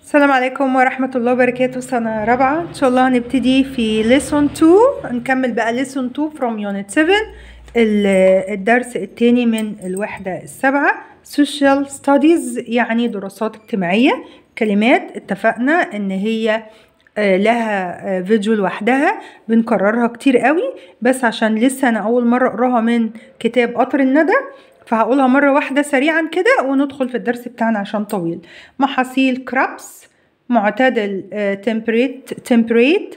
السلام عليكم ورحمة الله وبركاته سنة رابعة إن شاء الله هنبتدي في lesson 2 نكمل بقى lesson 2 from unit 7 ال- الدرس التاني من الوحدة السابعة social studies يعني دراسات اجتماعية كلمات اتفقنا ان هي آه، لها آه، فيديو لوحدها بنكررها كتير قوي بس عشان لسه انا اول مرة اقراها من كتاب قطر الندى فهقولها مرة واحدة سريعا كده وندخل في الدرس بتاعنا عشان طويل محاصيل كرابس معتدل تمبريت تمبريت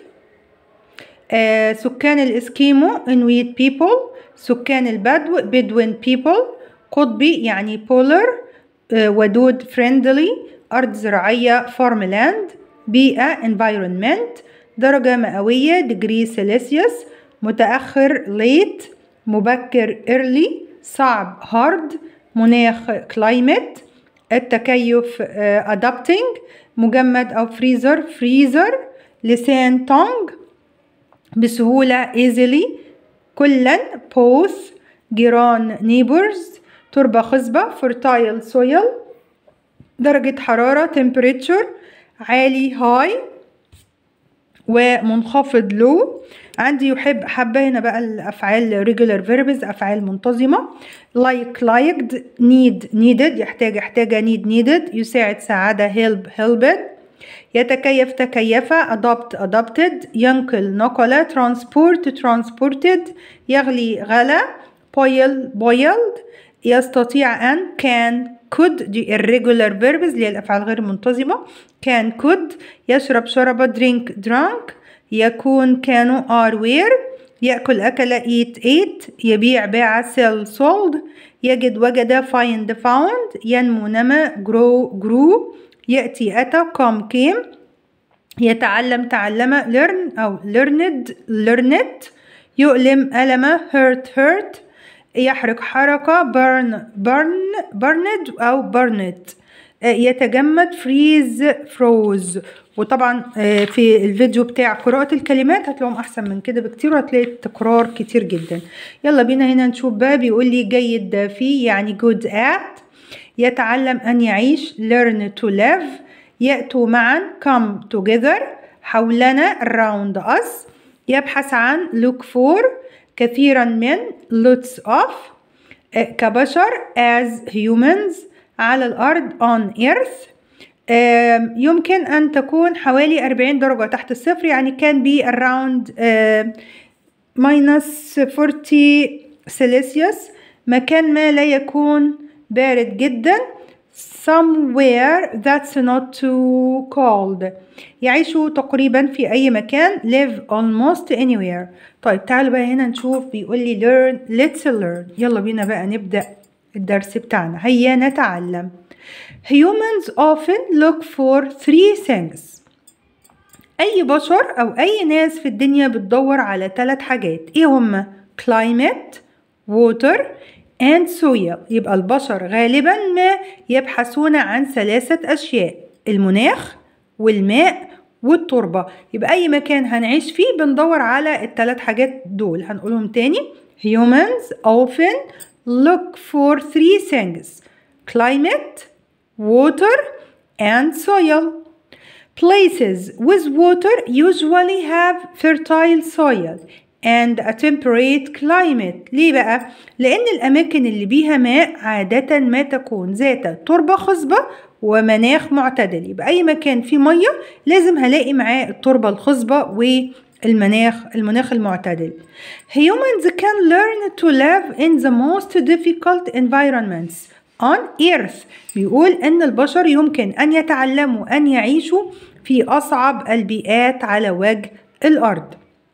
سكان الاسكيمو انويت بيبل سكان البدو بدوين بيبل قطبي يعني بولر ودود فريندلي ارض زراعيه فارملاند بيئه environment درجه مئويه ديجري سيليسيوس متاخر late مبكر early صعب hard مناخ climate التكيف آه، adapting مجمد أو فريزر فريزر لسان tongue بسهولة easily كلا both جيران neighbors تربة خصبة fertile soil درجة حرارة temperature عالي high ومنخفض لو عندي يحب حابة هنا بقى الأفعال regular verbs أفعال منتظمة like liked need needed يحتاج يحتاج need needed يساعد ساعدة help helped يتكيف تكيف adopt adopted ينقل نقل transport transported يغلي غلا boil boiled يستطيع أن can could دي irregular verbs اللي هي الأفعال غير المنتظمة can could يشرب شرب drink drunk يكون كانوا are were يأكل أكل eat ate يبيع باع sell sold يجد وجد find found ينمو نما grow grew يأتي أتى come came يتعلم تعلم learn أو learned learned يؤلم ألم hurt hurt يحرق حركة burn burn burned أو burned آه، يتجمد freeze froze وطبعا آه، في الفيديو بتاع قراءة الكلمات هتلاقيهم أحسن من كده بكتير وهتلاقي تكرار كتير جدا يلا بينا هنا نشوف بقى بيقول لي جيد فيه يعني good at يتعلم أن يعيش learn to live يأتوا معا come together حولنا around us يبحث عن look for كثيرا من lots of آه، كبشر as humans على الأرض on earth آم، يمكن أن تكون حوالي 40 درجة تحت الصفر يعني can be around آم، minus 40 سيليسيوس مكان ما لا يكون بارد جدا somewhere that's not too cold يعيشوا تقريبا في أي مكان live almost anywhere طيب تعالوا بقى هنا نشوف بيقول لي learn let's learn يلا بينا بقى نبدأ الدرس بتاعنا هيا نتعلم humans often look for three things أي بشر أو أي ناس في الدنيا بتدور على ثلاث حاجات إيه هما climate water and soil يبقى البشر غالبا ما يبحثون عن ثلاثة أشياء المناخ والماء والتربة يبقى أي مكان هنعيش فيه بندور على الثلاث حاجات دول هنقولهم تاني humans often look for three things climate water and soil Places with water usually have fertile soil and a temperate climate ليه بقى؟ لأن الأماكن اللي بيها ماء عادة ما تكون ذات تربة خصبة ومناخ معتدل يبقى أي مكان فيه مية لازم هلاقي معاه التربة الخصبة والمناخ المناخ المعتدل Humans can learn to live in the most difficult environments on earth بيقول ان البشر يمكن ان يتعلموا ان يعيشوا في اصعب البيئات على وجه الارض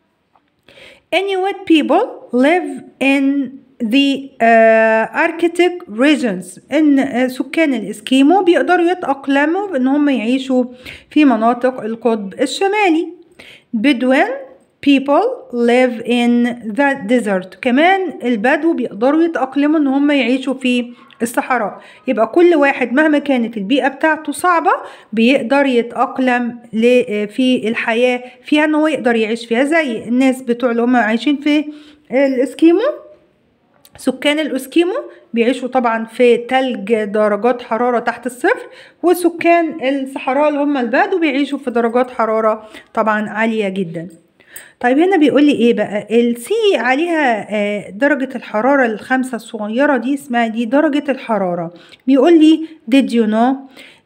Inuit people live in the uh, Arctic regions ان آه، سكان الاسكيمو بيقدروا يتأقلموا بان هم يعيشوا في مناطق القطب الشمالي Bedouin people live in the desert كمان البدو بيقدروا يتأقلموا ان هم يعيشوا في الصحراء يبقى كل واحد مهما كانت البيئة بتاعته صعبة بيقدر يتأقلم ل- في الحياة فيها ان هو يقدر يعيش فيها زي الناس بتوع اللي هم عايشين في الاسكيمو سكان الأسكيمو بيعيشوا طبعا في تلج درجات حرارة تحت الصفر وسكان الصحراء اللي هم البدو بيعيشوا في درجات حرارة طبعا عالية جدا طيب هنا بيقول لي ايه بقى السي عليها درجة الحرارة الخمسة الصغيرة دي اسمها دي درجة الحرارة بيقول لي did you know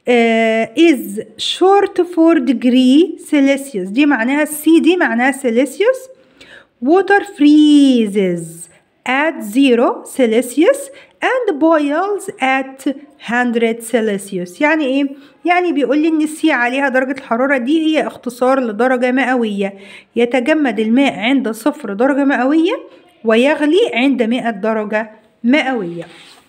uh, is short 4 degree Celsius دي معناها السي دي معناها Celsius water freezes at 0 Celsius and boils at 100 Celsius يعني ايه؟ يعني بيقول لي ان السي عليها درجة الحرارة دي هي اختصار لدرجة مئوية يتجمد الماء عند صفر درجة مئوية ويغلي عند 100 درجة مئوية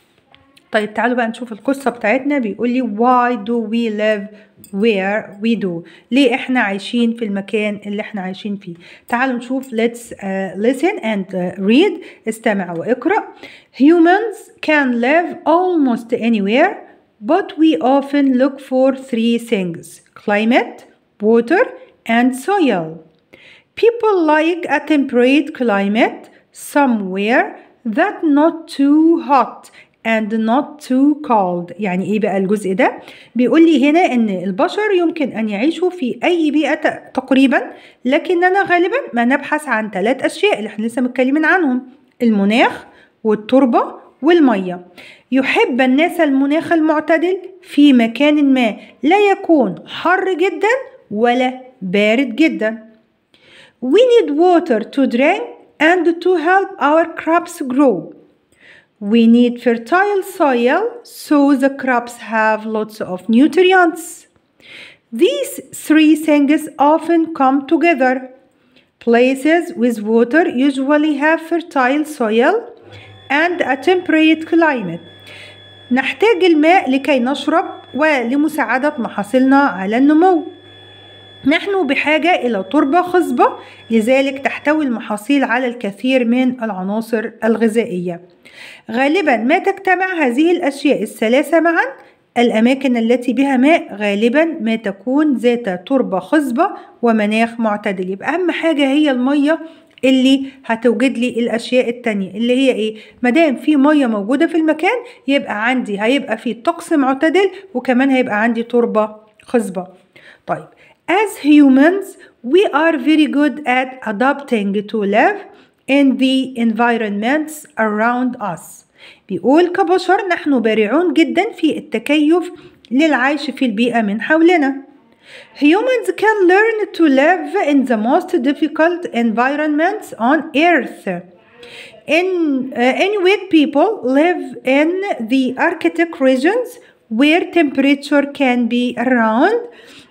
طيب تعالوا بقى نشوف القصة بتاعتنا بيقول لي why do we live where we do ليه احنا عايشين في المكان اللي احنا عايشين فيه تعالوا نشوف let's uh, listen and uh, read استمع واقرأ humans can live almost anywhere but we often look for three things climate water and soil people like a temperate climate somewhere that not too hot and not too cold يعني ايه بقى الجزء ده بيقول لي هنا ان البشر يمكن ان يعيشوا في اي بيئة تقريبا لكننا غالبا ما نبحث عن ثلاث اشياء اللي احنا لسه متكلمين عنهم المناخ والتربة والمية يحب الناس المناخ المعتدل في مكان ما لا يكون حر جدا ولا بارد جدا We need water to drink and to help our crops grow. We need fertile soil so the crops have lots of nutrients. These three things often come together. Places with water usually have fertile soil and a temperate climate. نحتاج الماء لكي نشرب ولمساعدة محاصيلنا على النمو. نحن بحاجة إلى تربة خصبة لذلك تحتوي المحاصيل على الكثير من العناصر الغذائية. غالبا ما تجتمع هذه الأشياء الثلاثة معا الأماكن التي بها ماء غالبا ما تكون ذات تربة خصبة ومناخ معتدل يبقى أهم حاجة هي المية اللي هتوجد لي الاشياء التانية اللي هي ايه مادام في ميه موجوده في المكان يبقى عندي هيبقى في طقس معتدل وكمان هيبقى عندي تربه خصبه طيب as humans we are very good at adapting to live in the environments around us بيقول كبشر نحن بارعون جدا في التكيف للعيش في البيئة من حولنا Humans can learn to live in the most difficult environments on earth. In uh, Inuit people live in the Arctic regions where temperature can be around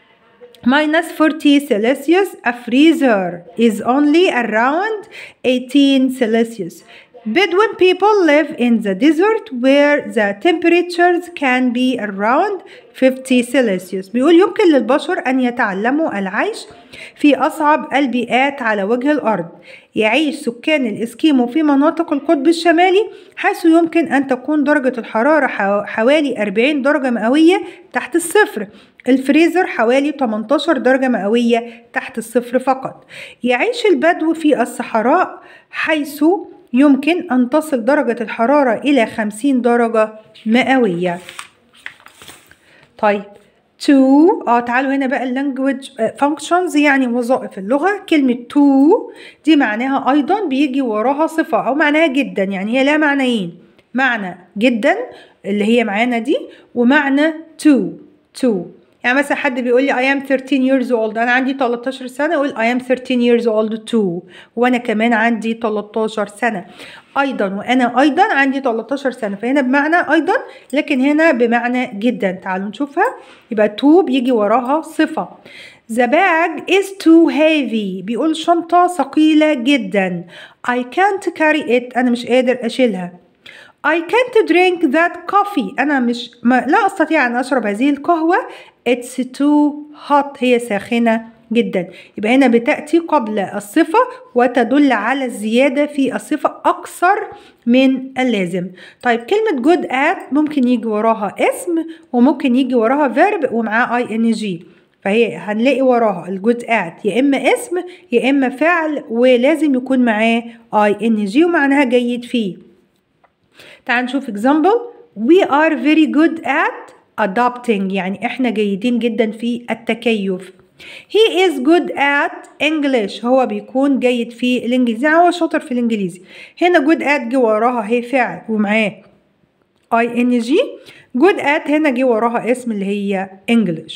minus 40 Celsius. A freezer is only around 18 Celsius. Bedouin people live in the desert where the temperatures can be around 50 Celsius بيقول يمكن للبشر أن يتعلموا العيش في أصعب البيئات على وجه الأرض يعيش سكان الإسكيمو في مناطق القطب الشمالي حيث يمكن أن تكون درجة الحرارة حوالي 40 درجة مئوية تحت الصفر الفريزر حوالي 18 درجة مئوية تحت الصفر فقط يعيش البدو في الصحراء حيث يمكن أن تصل درجة الحرارة إلى 50 درجة مئوية طيب to اه تعالوا هنا بقى اللانجوج functions يعني وظائف اللغة كلمة to دي معناها أيضا بيجي وراها صفة أو معناها جدا يعني هي لها معنيين معنى جدا اللي هي معانا دي ومعنى to to يعني مثلا حد بيقول لي I am 13 years old أنا عندي 13 سنة أقول I am 13 years old too وأنا كمان عندي 13 سنة أيضا وأنا أيضا عندي 13 سنة فهنا بمعنى أيضا لكن هنا بمعنى جدا تعالوا نشوفها يبقى to بيجي وراها صفة The bag is too heavy بيقول شنطة ثقيلة جدا I can't carry it أنا مش قادر أشيلها I can't drink that coffee أنا مش ما لا أستطيع أن أشرب هذه القهوة It's too hot هي ساخنة جدا يبقى هنا بتأتي قبل الصفة وتدل على الزيادة في الصفة أكثر من اللازم طيب كلمة good at ممكن يجي وراها اسم وممكن يجي وراها verb ومعاه ing فهي هنلاقي وراها الجود ات يا اما اسم يا اما فعل ولازم يكون معاه اي ان جي ومعناها جيد فيه تعال نشوف example we are very good at adopting يعني احنا جيدين جدا في التكيف he is good at English هو بيكون جيد في الانجليزي يعني هو شاطر في الانجليزي هنا good at جه وراها هي فعل ومعاه اي ان جي good at هنا جه وراها اسم اللي هي English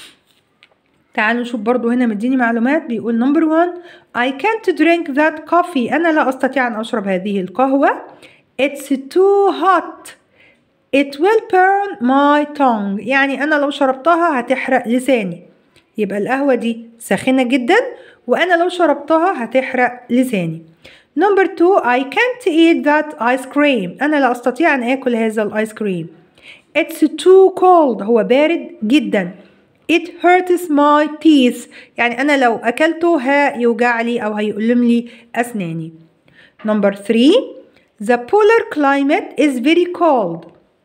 تعالوا نشوف برضو هنا مديني معلومات بيقول نمبر 1 I can't drink that coffee أنا لا أستطيع أن أشرب هذه القهوة It's too hot It will burn my tongue يعني أنا لو شربتها هتحرق لساني يبقى القهوة دي ساخنة جدا وأنا لو شربتها هتحرق لساني نمبر 2 I can't eat that ice cream أنا لا أستطيع أن آكل هذا الآيس كريم It's too cold هو بارد جدا It hurts my teeth يعني أنا لو أكلته هيوجع لي أو هيؤلم لي أسناني Number 3 The polar climate is very cold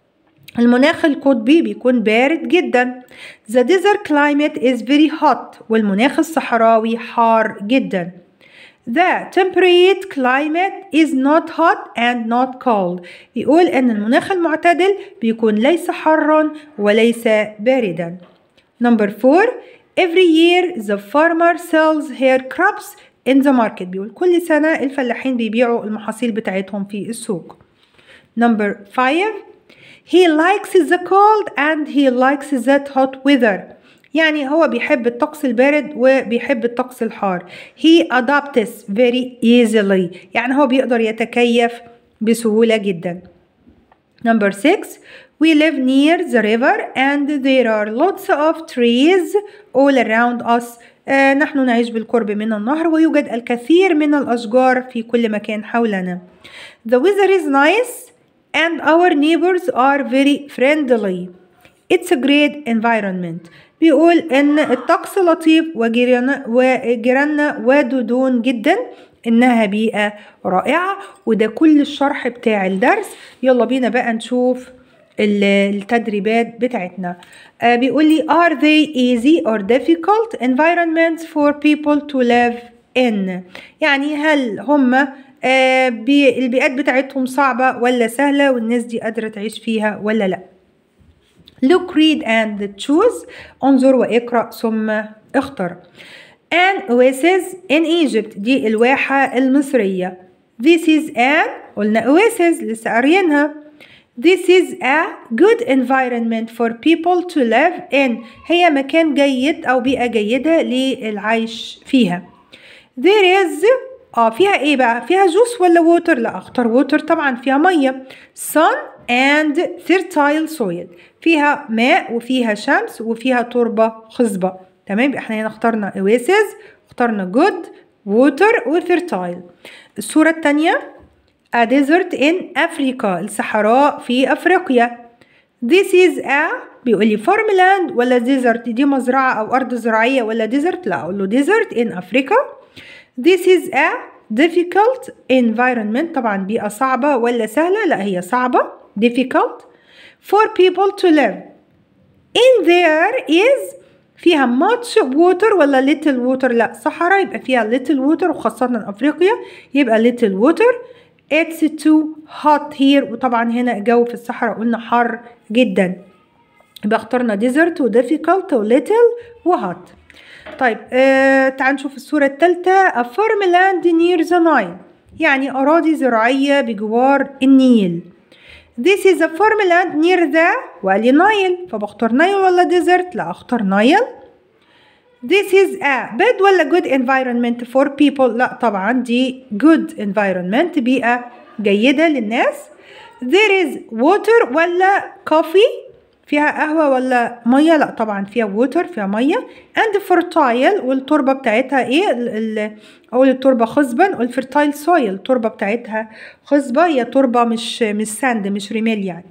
المناخ القطبي بيكون بارد جدا The desert climate is very hot والمناخ الصحراوي حار جدا The temperate climate is not hot and not cold يقول أن المناخ المعتدل بيكون ليس حارا وليس باردا Number 4 Every year the farmer sells her crops in the market بيقول كل سنة الفلاحين بيبيعوا المحاصيل بتاعتهم في السوق Number 5 He likes the cold and he likes that hot weather يعني هو بيحب الطقس البارد وبيحب الطقس الحار he adapts very easily يعني هو بيقدر يتكيف بسهولة جدا number 6 we live near the river and there are lots of trees all around us آه نحن نعيش بالقرب من النهر ويوجد الكثير من الأشجار في كل مكان حولنا the weather is nice and our neighbors are very friendly it's a great environment بيقول ان الطقس لطيف وجيراننا وجيراننا ودودون جدا انها بيئة رائعة وده كل الشرح بتاع الدرس يلا بينا بقى نشوف التدريبات بتاعتنا آه بيقول لي are they easy or difficult environments for people to live in يعني هل هم آه البيئات بتاعتهم صعبة ولا سهلة والناس دي قادرة تعيش فيها ولا لأ look read and choose انظر واقرأ ثم اختر an oasis in Egypt دي الواحة المصرية this is an قلنا oasis لسه قاريينها This is a good environment for people to live in هي مكان جيد أو بيئة جيدة للعيش فيها There is اه فيها ايه بقى فيها جوس ولا ووتر لا اختار ووتر طبعا فيها ميه sun and fertile soil فيها ماء وفيها شمس وفيها تربه خصبه تمام يبقى احنا هنا اخترنا oasis اخترنا good water وفيرتايل الصوره الثانيه a desert in Africa الصحراء في افريقيا This is a بيقول لي farmland ولا desert دي مزرعة أو أرض زراعية ولا desert لا أقول له desert in Africa This is a difficult environment طبعا بيئة صعبة ولا سهلة لا هي صعبة difficult for people to live in there is فيها much water ولا little water لا صحراء يبقى فيها little water وخاصة أفريقيا يبقى little water it's too hot here وطبعا هنا الجو في الصحراء قلنا حر جدا يبقى اخترنا desert و difficult و little و hot طيب آه تعال نشوف الصورة الثالثة a farmland near the Nile يعني أراضي زراعية بجوار النيل This is a farmland near the وقال لي نايل فبختار نايل ولا desert لا اختار نايل This is a bad ولا good environment for people لا طبعا دي good environment بيئة جيدة للناس There is water ولا coffee فيها قهوة ولا مية لا طبعا فيها ووتر فيها مية and fertile والتربة بتاعتها ايه اقول التربة خصبا والفرتايل سويل التربة بتاعتها خصبة هي تربة مش مش ساند مش رمال يعني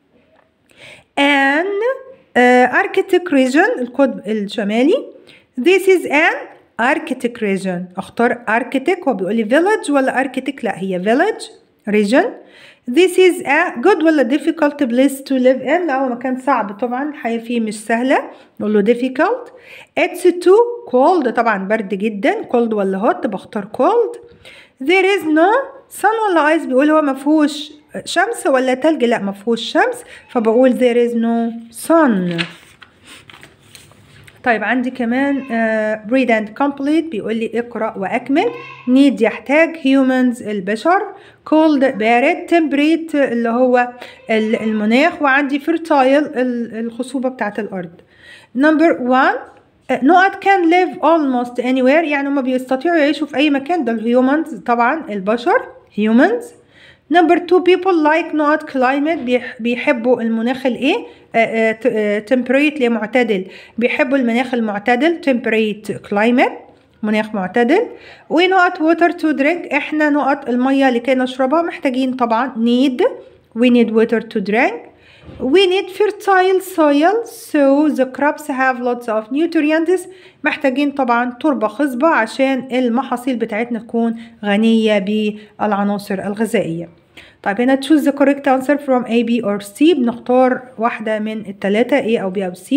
an uh, arctic region القطب الشمالي this is an arctic region اختار arctic هو بيقول لي village ولا arctic لا هي village region This is a good ولا difficult place to live in لا هو مكان صعب طبعا الحياة فيه مش سهلة نقول له difficult It's too cold طبعا برد جدا cold ولا hot بختار cold There is no sun ولا ice بيقول هو مفهوش شمس ولا تلج لا مفهوش شمس فبقول there is no sun طيب عندي كمان uh, read and complete بيقول لي اقرأ وأكمل need يحتاج humans البشر cold بارد temperate اللي هو المناخ وعندي fertile الخصوبة بتاعت الأرض number one نقط can live almost anywhere يعني هما بيستطيعوا يعيشوا في أي مكان ده الهيومنز طبعا البشر humans number two people like نقط climate بيحبوا المناخ الايه temperate اللي معتدل بيحبوا المناخ المعتدل temperate climate مناخ معتدل ونقط water to drink احنا نقط المية لكي نشربها محتاجين طبعا need we need water to drink we need fertile soil so the crops have lots of nutrients محتاجين طبعا تربة خصبة عشان المحاصيل بتاعتنا تكون غنية بالعناصر الغذائية طيب هنا choose the correct answer from A, B or C بنختار واحدة من التلاتة A أو B أو C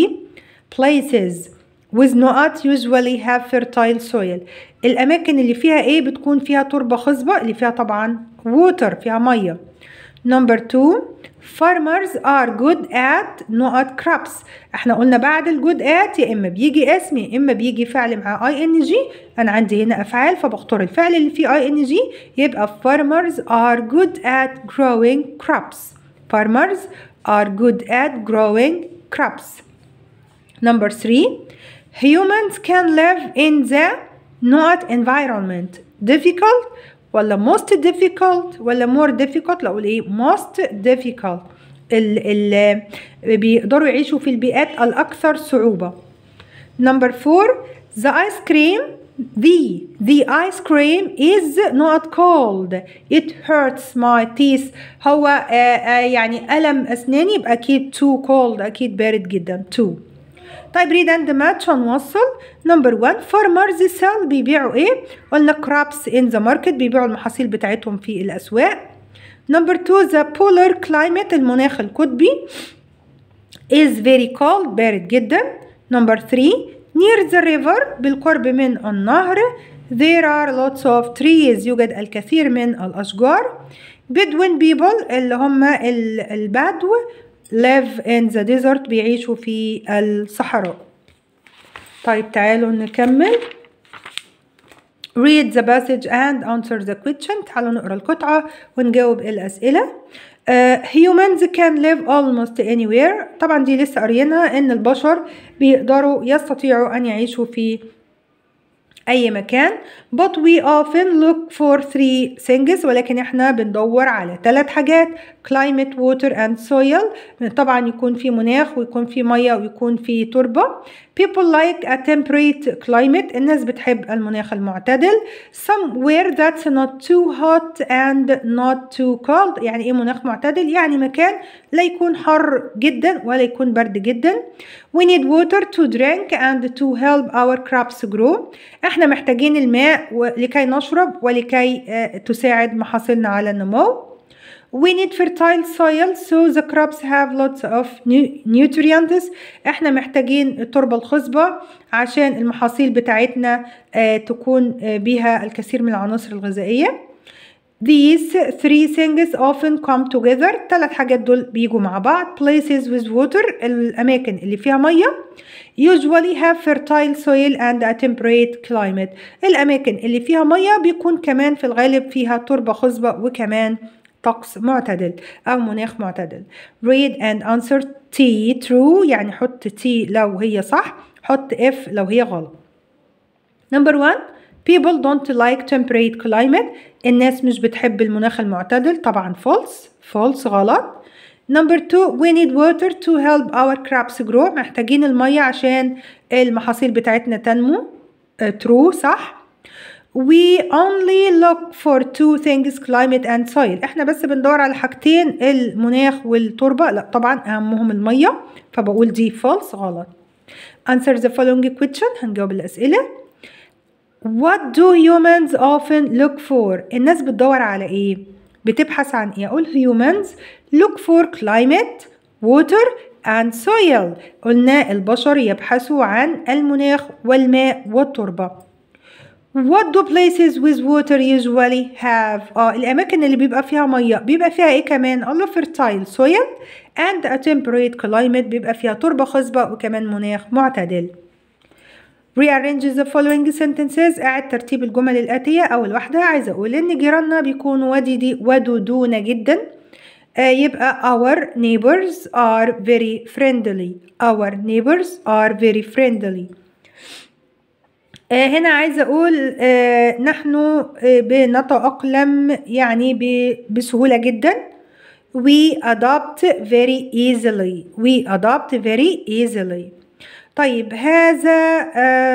places with نقط usually have fertile soil الأماكن اللي فيها A بتكون فيها تربة خصبة اللي فيها طبعا water فيها مية number two farmers are good at نقط crops احنا قلنا بعد الجود at يا اما بيجي اسم يا اما بيجي فعل مع اي ان جي انا عندي هنا افعال فبختار الفعل اللي فيه اي ان جي يبقى farmers are good at growing crops farmers are good at growing crops number three humans can live in the not environment difficult ولا most difficult ولا more difficult لا اقول ايه most difficult اللي بيقدروا يعيشوا في البيئات الاكثر صعوبة number four the ice cream the the ice cream is not cold it hurts my teeth هو آآ آآ يعني ألم أسناني يبقى أكيد too cold أكيد بارد جدا too طيب ريد اند ماتش هنوصل نمبر 1 فارمرز سيل بيبيعوا ايه قلنا كرابس ان ذا ماركت بيبيعوا المحاصيل بتاعتهم في الاسواق نمبر 2 ذا بولار كلايمت المناخ القطبي is very cold بارد جدا نمبر 3 near the river بالقرب من النهر there are lots of trees يوجد الكثير من الأشجار Bedouin people اللي هم البدو live in the desert بيعيشوا في الصحراء طيب تعالوا نكمل read the passage and answer the question تعالوا نقرا القطعة ونجاوب الأسئلة uh, humans can live almost anywhere طبعا دي لسه قاريينها ان البشر بيقدروا يستطيعوا ان يعيشوا في أي مكان but we often look for three things ولكن احنا بندور على ثلاث حاجات climate water and soil طبعا يكون في مناخ ويكون في مية ويكون في تربة people like a temperate climate الناس بتحب المناخ المعتدل somewhere that's not too hot and not too cold يعني ايه مناخ معتدل يعني مكان لا يكون حر جدا ولا يكون برد جدا we need water to drink and to help our crops grow احنا محتاجين الماء لكي نشرب ولكي تساعد محاصيلنا على النمو We need fertile soil so the crops have lots of nutrients احنا محتاجين التربة الخصبة عشان المحاصيل بتاعتنا تكون بيها الكثير من العناصر الغذائية These three things often come together ثلاث حاجات دول بيجوا مع بعض places with water الأماكن اللي فيها مية usually have fertile soil and a temperate climate الأماكن اللي فيها مية بيكون كمان في الغالب فيها تربة خصبة وكمان طقس معتدل أو مناخ معتدل read and answer T true يعني حط T لو هي صح حط F لو هي غلط number one people don't like temperate climate الناس مش بتحب المناخ المعتدل طبعا false false غلط number two we need water to help our crops grow محتاجين المية عشان المحاصيل بتاعتنا تنمو uh, true صح we only look for two things climate and soil احنا بس بندور على حاجتين المناخ والتربة لا طبعا اهمهم المية فبقول دي false غلط answer the following question هنجاوب الاسئلة what do humans often look for الناس بتدور على ايه بتبحث عن ايه اقول humans look for climate water and soil قلنا البشر يبحثوا عن المناخ والماء والتربة What do places with water usually have? اه الأماكن اللي بيبقى فيها مية بيبقى فيها إيه كمان؟ الله fertile soil and a temperate climate بيبقى فيها تربة خصبة وكمان مناخ معتدل. Rearrange the following sentences أعد ترتيب الجمل الآتية أول واحدة عايزة أقول إن جيراننا بيكونوا وديدي ودودون جدا آه يبقى our neighbors are very friendly our neighbors are very friendly آه هنا عايزة أقول آه نحن آه بنتأقلم يعني بسهولة جدا we adopt very easily we adopt very easily طيب هذا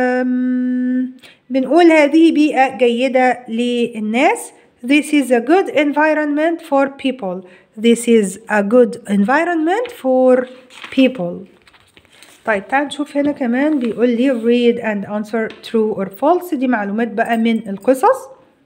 بنقول هذه بيئة جيدة للناس this is a good environment for people this is a good environment for people طيب تعال نشوف هنا كمان بيقول لي read and answer true or false دي معلومات بقى من القصص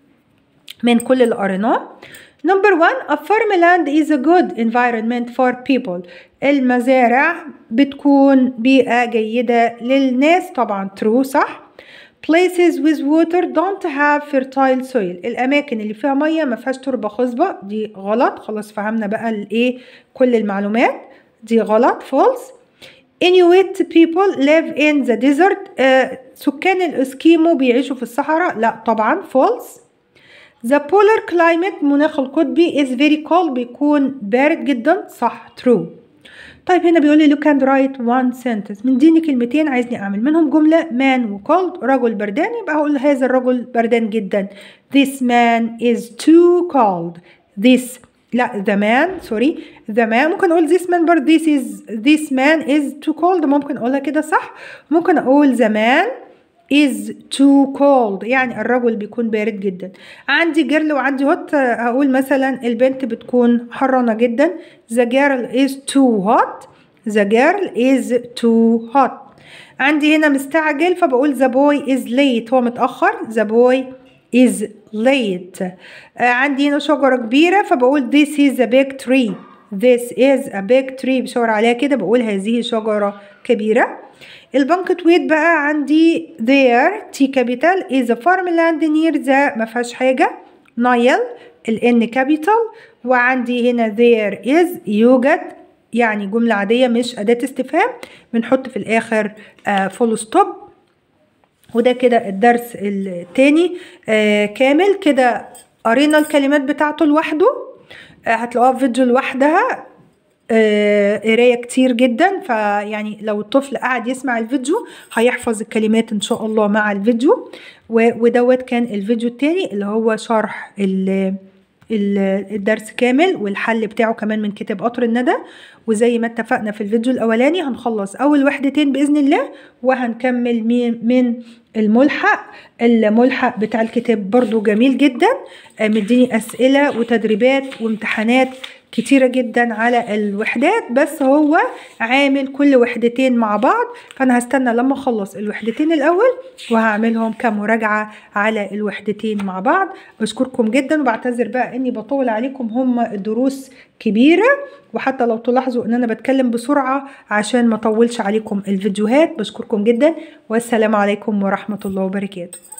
من كل اللي قريناه Number one, a farmland is a good environment for people. المزارع بتكون بيئة جيدة للناس طبعا true صح. Places with water don't have fertile soil. الأماكن اللي فيها مية ما فيهاش تربة خصبة دي غلط خلاص فهمنا بقى الإيه كل المعلومات دي غلط false. Inuit people live in the desert. آه سكان الإسكيمو بيعيشوا في الصحراء لا طبعا false. The polar climate مناخ القطبي is very cold بيكون بارد جدا صح true طيب هنا بيقول لي you can write one sentence مديني كلمتين عايزني اعمل منهم جملة man و cold رجل بردان يبقى هقول هذا الرجل بردان جدا this man is too cold this لا the man سوري the man ممكن اقول this man برضه this is this man is too cold ممكن اقولها كده صح ممكن اقول the man is too cold يعني الرجل بيكون بارد جدا عندي جيرل وعندي هوت هقول مثلا البنت بتكون حرانة جدا the girl is too hot the girl is too hot عندي هنا مستعجل فبقول the boy is late هو متأخر the boy is late عندي هنا شجرة كبيرة فبقول this is a big tree this is a big tree بشاور عليها كده بقول هذه شجرة كبيرة البنكتويت بقى عندي there T capital is a farmland near the ما فيهاش حاجة نايل ال N capital وعندي هنا there is يوجد يعني جملة عادية مش أداة استفهام بنحط في الآخر فول ستوب وده كده الدرس التاني آه كامل كده قرينا الكلمات بتاعته لوحده آه هتلاقوها في فيديو لوحدها قرايه كتير جدا فيعني لو الطفل قعد يسمع الفيديو هيحفظ الكلمات ان شاء الله مع الفيديو ودوت كان الفيديو التاني اللي هو شرح الدرس كامل والحل بتاعه كمان من كتاب قطر الندى وزي ما اتفقنا في الفيديو الاولاني هنخلص اول وحدتين باذن الله وهنكمل من الملحق الملحق بتاع الكتاب برضو جميل جدا مديني اسئله وتدريبات وامتحانات كتيرة جدا على الوحدات بس هو عامل كل وحدتين مع بعض فأنا هستنى لما أخلص الوحدتين الأول وهعملهم كمراجعة على الوحدتين مع بعض بشكركم جدا وبعتذر بقى إني بطول عليكم هم الدروس كبيرة وحتى لو تلاحظوا إن أنا بتكلم بسرعة عشان ما أطولش عليكم الفيديوهات بشكركم جدا والسلام عليكم ورحمة الله وبركاته